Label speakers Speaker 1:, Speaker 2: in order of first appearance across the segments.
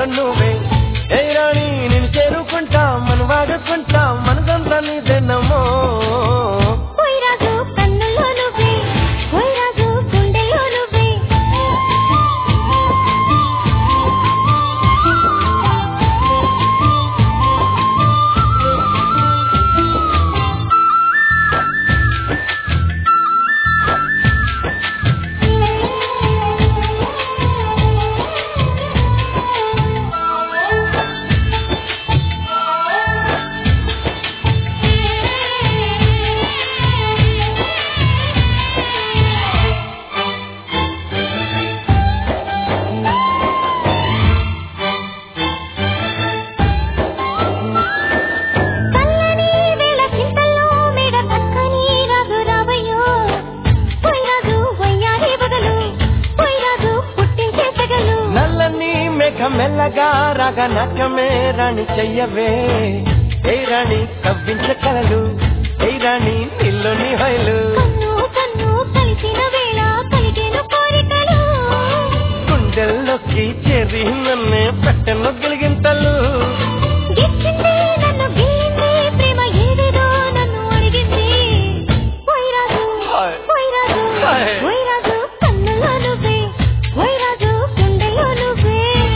Speaker 1: వెన్నెల్లో నువ్వే ఏ రాణి నేను చేరుకుంటా మన వాడుకుంటా మనదంతా నీదెన్నమో
Speaker 2: పోయిరాజు కన్నుల్లో నువ్వే పోయిరాజు గుండెల్లో నువ్వే చల్లని వేళ చింతల్లో మేడ పక్కని రాజు రావయ్యో పోయిరాజు వయ్యారి బదులు పోయిరాజు పుట్టించే తెగలు
Speaker 1: నల్లని మేఘ మెల్లగా రాగా నాట్యమే రాణి చెయ్యవే ఏ రాణి కవ్వించ కలలు ఏ రాణి నిల్లుని హైలు
Speaker 2: కన్ను కన్ను కలిసిన వేళ కలిగేను కోరికలు
Speaker 1: గుండెల్లోకి చేరి నన్నే పెట్టెను గిలిగింతలు
Speaker 2: గిచ్చింది నన్ను గిల్లింది ప్రేమ ఏదేదో నన్ను అడిగింది పోయిరాజు
Speaker 1: హాయ్.
Speaker 2: పోయిరాజు
Speaker 1: హాయ్.
Speaker 2: పోయిరాజు కన్నుల్లో నువ్వే పోయిరాజు గుండెల్లో నువ్వే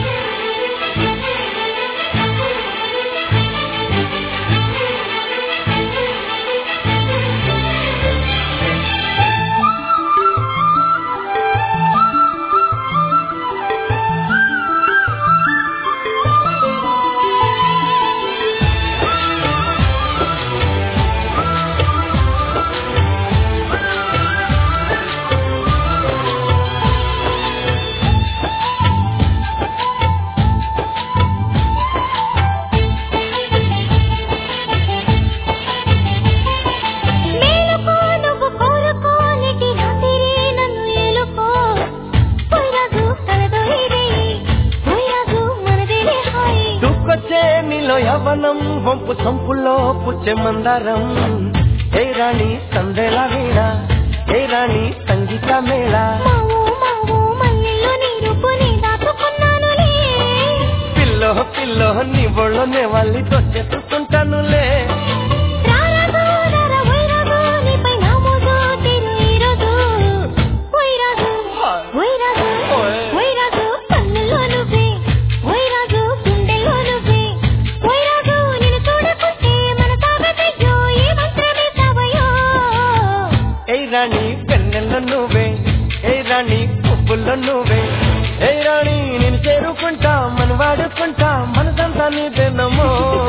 Speaker 2: మేలుకో నువ్వు కోరుకో నీటి రాత్రి నన్ను ఏలుకో పోయిరాజు కలదోయిరే పోయిరాజు మనదేలే హాయి
Speaker 1: దూకొచ్చే నీలో యవనం వంపు సంపుల్లో పుచ్చే మందారం ఏ రాణి సందేలా వీణ ఏ రాణి సంగీత మేళ
Speaker 2: మావు మావు మల్లెలో నీ రూపుని దాచుకున్నానులే
Speaker 1: పిల్లో పిల్లో నీ ఒళ్ళోనే వాళ్ళి తొచ్చేసుకుంటానులే
Speaker 2: రారాజు రారా పోయిరాజు నీపై నా మోజు తీరు ఈరోజు పోయిరాజు పోయిరాజు
Speaker 1: ఓయ్.
Speaker 2: పోయిరాజు కన్నుల్లో నువ్వే పోయిరాజు గుండెల్లో నువ్వే పోయిరాజు నిన్ను చూడకుంటే మన తాగతయ్యో ఏ మంత్రమే తావయో
Speaker 1: ఏ రాణి పెన్నెల్లో నువ్వే ఏ రాణి పువ్వుల్లో నువ్వే ఏ రాణి నేను చేరుకుంటా మన వాడుకుంటా మనసంతా నీదేనమ్మో